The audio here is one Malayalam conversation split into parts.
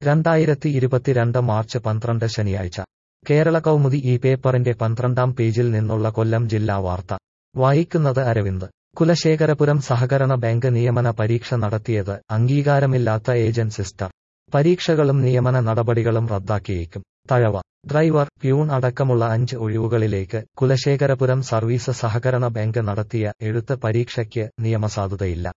രണ്ടായിരത്തി ഇരുപത്തിരണ്ട് മാർച്ച് പന്ത്രണ്ട് ശനിയാഴ്ച കേരള കൗമുദി ഈ പേപ്പറിന്റെ പന്ത്രണ്ടാം പേജിൽ നിന്നുള്ള കൊല്ലം ജില്ലാ വാർത്ത വായിക്കുന്നത് അരവിന്ദ് കുലശേഖരപുരം സഹകരണ ബാങ്ക് നിയമന പരീക്ഷ നടത്തിയത് അംഗീകാരമില്ലാത്ത ഏജന്റ് സിസ്റ്റർ പരീക്ഷകളും നിയമന നടപടികളും റദ്ദാക്കിയേക്കും തഴവ ഡ്രൈവർ പ്യൂൺ അടക്കമുള്ള അഞ്ച് ഒഴിവുകളിലേക്ക് കുലശേഖരപുരം സർവീസ് സഹകരണ ബാങ്ക് നടത്തിയ എഴുത്ത് പരീക്ഷയ്ക്ക് നിയമസാധുതയില്ല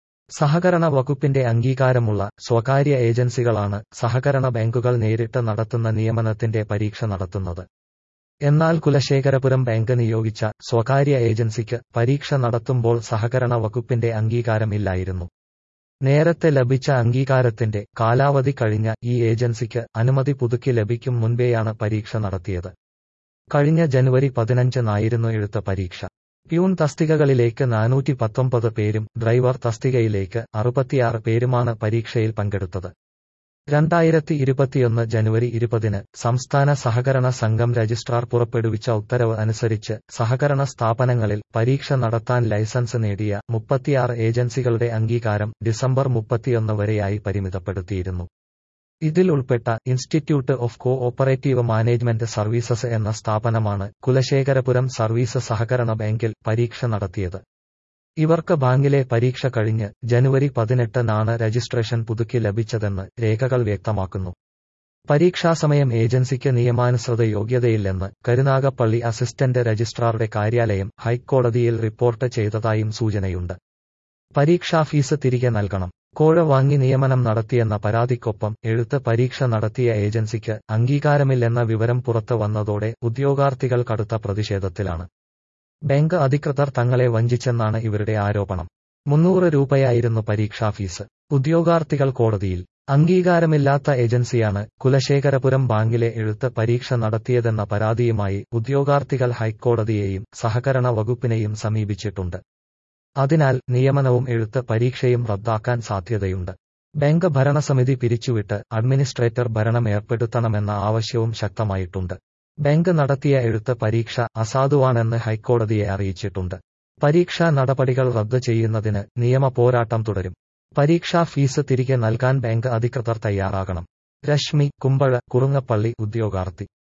സഹകരണ വകുപ്പിന്റെ അംഗീകാരമുള്ള സ്വകാര്യ ഏജൻസികളാണ് സഹകരണ ബാങ്കുകൾ നേരിട്ട് നടത്തുന്ന നിയമനത്തിന്റെ പരീക്ഷ നടത്തുന്നത് എന്നാൽ കുലശേഖരപുരം ബാങ്ക് നിയോഗിച്ച സ്വകാര്യ ഏജൻസിക്ക് പരീക്ഷ നടത്തുമ്പോൾ സഹകരണ വകുപ്പിന്റെ അംഗീകാരം ഇല്ലായിരുന്നു നേരത്തെ ലഭിച്ച അംഗീകാരത്തിന്റെ കാലാവധി കഴിഞ്ഞ ഈ ഏജൻസിക്ക് അനുമതി പുതുക്കി ലഭിക്കും മുൻപേയാണ് പരീക്ഷ നടത്തിയത് കഴിഞ്ഞ ജനുവരി പതിനഞ്ചിനായിരുന്നു എഴുത്ത പരീക്ഷ പ്യൂൺ തസ്തികകളിലേക്ക് നാനൂറ്റി പത്തൊമ്പത് പേരും ഡ്രൈവർ തസ്തികയിലേക്ക് അറുപത്തിയാറ് പേരുമാണ് പരീക്ഷയിൽ പങ്കെടുത്തത് രണ്ടായിരത്തി ഇരുപത്തിയൊന്ന് ജനുവരി ഇരുപതിന് സംസ്ഥാന സഹകരണ സംഘം രജിസ്ട്രാർ പുറപ്പെടുവിച്ച ഉത്തരവ് അനുസരിച്ച് സഹകരണ സ്ഥാപനങ്ങളിൽ പരീക്ഷ നടത്താൻ ലൈസൻസ് നേടിയ മുപ്പത്തിയാറ് ഏജൻസികളുടെ അംഗീകാരം ഡിസംബർ മുപ്പത്തിയൊന്ന് വരെയായി പരിമിതപ്പെടുത്തിയിരുന്നു ഇതിൽ ഉൾപ്പെട്ട institute of cooperative management services എന്ന സ്ഥാപനമാണ് കുലശേഖരപുരം സർവീസ് സഹകരണ ബാങ്കിൽ പരീക്ഷ നടത്തിയത് ഇവർക്ക് ബാങ്കിലെ പരീക്ഷ കഴിഞ്ഞ് ജനുവരി പതിനെട്ടിനാണ് രജിസ്ട്രേഷൻ പുതുക്കി ലഭിച്ചതെന്ന് രേഖകൾ വ്യക്തമാക്കുന്നു പരീക്ഷാസമയം ഏജൻസിക്ക് നിയമാനുസൃത യോഗ്യതയില്ലെന്ന് കരുനാഗപ്പള്ളി അസിസ്റ്റന്റ് രജിസ്ട്രാറുടെ കാര്യാലയം ഹൈക്കോടതിയിൽ റിപ്പോർട്ട് ചെയ്തതായും സൂചനയുണ്ട് പരീക്ഷാ ഫീസ് തിരികെ നൽകണം കോഴ വാങ്ങി നിയമനം നടത്തിയെന്ന പരാതിക്കൊപ്പം എഴുത്ത് പരീക്ഷ നടത്തിയ ഏജൻസിക്ക് അംഗീകാരമില്ലെന്ന വിവരം പുറത്തു വന്നതോടെ ഉദ്യോഗാർത്ഥികൾ കടുത്ത പ്രതിഷേധത്തിലാണ് ബാങ്ക് അധികൃതർ തങ്ങളെ വഞ്ചിച്ചെന്നാണ് ഇവരുടെ ആരോപണം മുന്നൂറ് രൂപയായിരുന്നു പരീക്ഷാ ഫീസ് ഉദ്യോഗാർത്ഥികൾ കോടതിയിൽ അംഗീകാരമില്ലാത്ത ഏജൻസിയാണ് കുലശേഖരപുരം ബാങ്കിലെ എഴുത്ത് പരീക്ഷ നടത്തിയതെന്ന പരാതിയുമായി ഉദ്യോഗാർത്ഥികൾ ഹൈക്കോടതിയെയും സഹകരണ വകുപ്പിനെയും സമീപിച്ചിട്ടുണ്ട് അതിനാൽ നിയമനവും എഴുത്ത് പരീക്ഷയും റദ്ദാക്കാൻ സാധ്യതയുണ്ട് ബാങ്ക് ഭരണസമിതി പിരിച്ചുവിട്ട് അഡ്മിനിസ്ട്രേറ്റർ ഭരണം ഏർപ്പെടുത്തണമെന്ന ആവശ്യവും ശക്തമായിട്ടുണ്ട് ബാങ്ക് നടത്തിയ എഴുത്ത് പരീക്ഷ അസാധുവാണെന്ന് ഹൈക്കോടതിയെ അറിയിച്ചിട്ടുണ്ട് പരീക്ഷാ നടപടികൾ റദ്ദ് ചെയ്യുന്നതിന് നിയമ പോരാട്ടം തുടരും പരീക്ഷാ ഫീസ് തിരികെ നൽകാൻ ബാങ്ക് അധികൃതർ തയ്യാറാകണം രശ്മി കുമ്പഴ കുറുങ്ങപ്പള്ളി ഉദ്യോഗാർത്ഥി